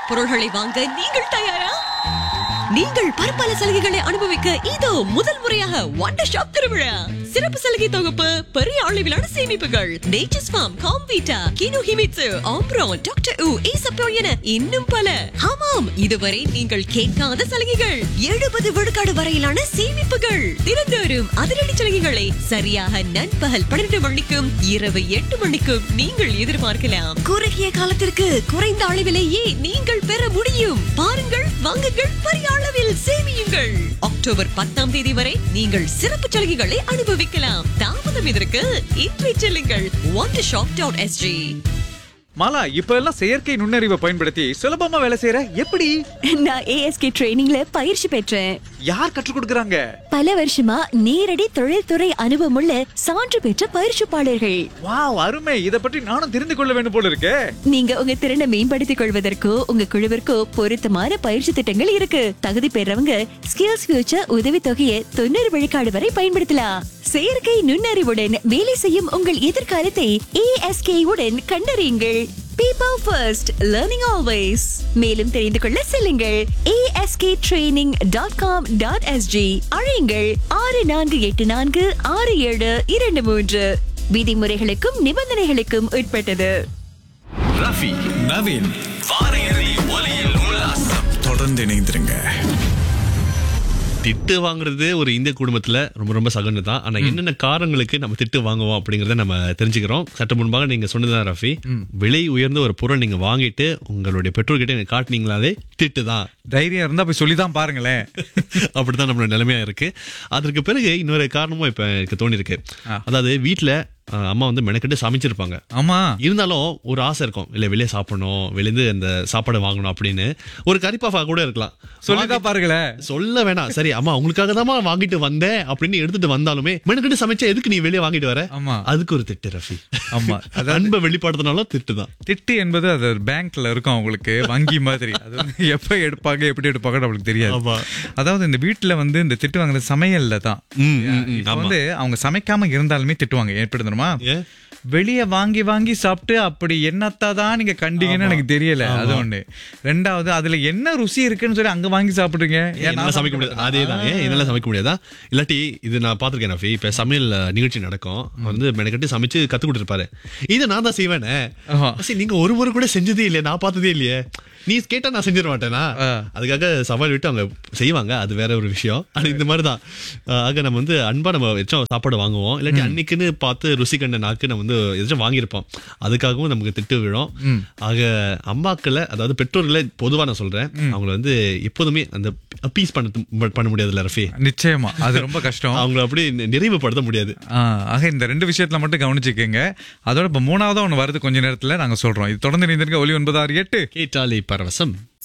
பொருள்களை வாங்க நீங்கள் தயாரா நீங்கள் பற்பல சலுகைகளை அனுபவிக்க இதோ முதல் முறையாக வண்டர் ஷாப் திருவிழா சிறப்பு சலுகை தொகுப்பு பெரிய அளவிலான சேமிப்புகள் நேச்சர்ஸ் ஃபார்ம் காம்வீட்டா கினோ ஹிமிட்சு ஆம்ப்ரோன் டாக்டர் உ ஈசப்போ என இன்னும் பல ஆமாம் இதுவரை நீங்கள் கேட்காத சலுகைகள் எழுபது விழுக்காடு வரையிலான சேமிப்புகள் தினந்தோறும் அதிரடி சலுகைகளை சரியாக நண்பகல் பன்னிரண்டு மணிக்கும் இரவு எட்டு மணிக்கும் நீங்கள் எதிர்பார்க்கலாம் குறுகிய காலத்திற்கு குறைந்த அளவிலேயே நீங்கள் பெற முடியும் பாருங்கள் வாங்குங்கள் பெரிய அளவில் சேமியுங்கள் அக்டோபர் பத்தாம் தேதி வரை நீங்கள் சிறப்பு சலுகைகளை அனுபவிக்கலாம் தாமதம் இதற்கு இன்றை செல்லுங்கள் ஒன் ஷாப் டாட் எஸ்ஜி மாலா இப்ப எல்லாம் செயற்கை நுண்ணறிவை பயன்படுத்தி சுலபமா வேலை செய்யற எப்படி நான் ஏஎஸ்கே ட்ரைனிங்ல பயிற்சி பெற்றேன் யார் கற்றுக் கொடுக்கறாங்க பல வருஷமா நேரடி தொழில்துறை அனுபவமுள்ள சான்று பெற்ற பயிற்சிப்பாளர்கள் வாவ் அருமை இத பற்றி நானும் தெரிந்து கொள்ள வேண்டும் போல இருக்கே நீங்க உங்க திறனை மேம்படுத்திக் கொள்வதற்கோ உங்க குழுவிற்கோ பொருத்தமான பயிற்சி திட்டங்கள் இருக்கு தகுதி பெறவங்க ஸ்கில்ஸ் ஃபியூச்சர் உதவி தொகையை தொண்ணூறு விழுக்காடு வரை பயன்படுத்தலாம் செயற்கை நுண்ணறிவுடன் வேலை செய்யும் உங்கள் எதிர்காலத்தை ஏஎஸ்கே உடன் கண்டறியுங்கள் பீப்பிள் ஃபர்ஸ்ட் லேர்னிங் ஆல்வேஸ் மேலும் தெரிந்து கொள்ள செல்லுங்கள் ASK training dot com dot SG அழையுங்கள் ஆறு நான்கு எட்டு நான்கு ஆறு ஏழு இரண்டு மூன்று விதிமுறைகளுக்கும் நிபந்தனைகளுக்கும் உட்பட்டது ரஃபி நவீன் வார இறுதி ஒலியில் உல்லாசம் தொடர்ந்து இணைந்திருங்க திட்டு வாங்குறது ஒரு இந்திய குடும்பத்துல ரொம்ப ரொம்ப சகஜம் தான் ஆனா என்னென்ன காரணங்களுக்கு நம்ம திட்டு வாங்குவோம் அப்படிங்கறத நம்ம தெரிஞ்சுக்கிறோம் சற்று முன்பாக நீங்க சொன்னதுதான் ரஃபி விலை உயர்ந்த ஒரு பொருள் நீங்க வாங்கிட்டு உங்களுடைய பெற்றோர்கிட்ட எனக்கு காட்டினீங்களாவே திட்டு தான் தைரியம் இருந்தா போய் சொல்லிதான் பாருங்களேன் அப்படிதான் நம்மளோட நிலைமையா இருக்கு அதற்கு பிறகு இன்னொரு காரணமும் இப்ப எனக்கு தோணி இருக்கு ஆ. அதாவது வீட்டுல அஹ், அம்மா வந்து மெனக்கிட்டு சமைச்சிருப்பாங்க ஆமா இருந்தாலும் ஒரு ஆசை இருக்கும் இல்ல வெளியே சாப்பிடணும் வெளியிருந்து அந்த சாப்பாடு வாங்கணும் அப்படின்னு ஒரு கறிப்பாஃபா கூட இருக்கலாம் சொல்லிதான் பாருங்களேன் சொல்ல வேணாம் சரி அம்மா உங்களுக்காக தான் வாங்கிட்டு வந்தேன் அப்படின்னு எடுத்துட்டு வந்தாலுமே மெனக்கிட்டு சமைச்சா எதுக்கு நீ வெளியே வாங்கிட்டு வர ஆமா. அதுக்கு ஒரு திட்டு ரஃபி ஆமா அதாவது அன்பை வெளிப்படுத்தினாலும் திட்டு தான் திட்டு என்பது அது ஒரு பேங்க்ல இருக்கும் அவங்களுக்கு வங்கி மாதிரி அது வந்து எப்ப எடுப்பாங்க எப்படி எடுப்பாங்க நம்மளுக்கு தெரியாது ஆமா. அதாவது இந்த வீட்டுல வந்து இந்த திட்டு வாங்குறது சமையல்ல தான் ம், ம், ம், இப்ப ஆமா. வந்து அவங்க சமைக்காம இருந்தாலுமே திட்டுவாங்க எப்படி தெரியுமா ஏன்? வெளிய வாங்கி வாங்கி சாப்பிட்டு அப்படி என்னத்தான் நீங்க கண்டீங்கன்னு எனக்கு தெரியல அது ஒண்ணு ரெண்டாவது அதுல என்ன ருசி இருக்குன்னு சொல்லி அங்க வாங்கி சாப்பிடுறீங்க ஏன் என்னால நான் சமைக்க முடியாது அதேதான் ஏன் என்னால சமைக்க முடியாதா இல்லாட்டி இது நான் பாத்திருக்கேன் ரஃபி இப்ப சமையல் அஹ், நிகழ்ச்சி நடக்கும் அவர் வந்து மெனக்கட்டி சமைச்சு கத்து கொடுத்துருப்பாரு இதை நான் தான் செய்வேனே ஆமா. சரி நீங்க ஒரு முறை கூட செஞ்சதே இல்லையே நான் பார்த்ததே இல்லையே நீ கேட்டா நான் செஞ்சிட மாட்டேனா ஆ. அதுக்காக சவால் விட்டு அவங்க செய்வாங்க அது வேற ஒரு விஷயம் ஆனா இந்த மாதிரி தான் ஆக நம்ம வந்து அன்பா நம்ம வச்சோம் சாப்பாடு வாங்குவோம் இல்லாட்டி அன்னைக்குன்னு பார்த்து ருசி கண்ட நாக்கு நம்ம வந்து எதாச்சும் வாங்கியிருப்போம் அதுக்காகவும் நமக்கு திட்டு விழும் ஆக அம்மாக்களை அதாவது பெற்றோர்களை பொதுவா நான் சொல்றேன் அவங்கள வந்து எப்போதுமே அந்த அப்பீஸ் பண்ண பண்ண முடியாதுல்ல ரஃபி நிச்சயமா அது ரொம்ப கஷ்டம் அவங்கள அப்படி நி- நிறைவுபடுத்த முடியாது ஆ, ஆக இந்த ரெண்டு விஷயத்துல மட்டும் கவனிச்சுக்கோங்க அதோட இப்ப மூணாவதா ஒண்ணு வருது கொஞ்ச நேரத்துல நாங்க சொல்றோம் இது தொடர்ந்து நீந்திருக்க ஒலி ஒன்பது ஆறு எட்டு கேட்டாலே பரவசம்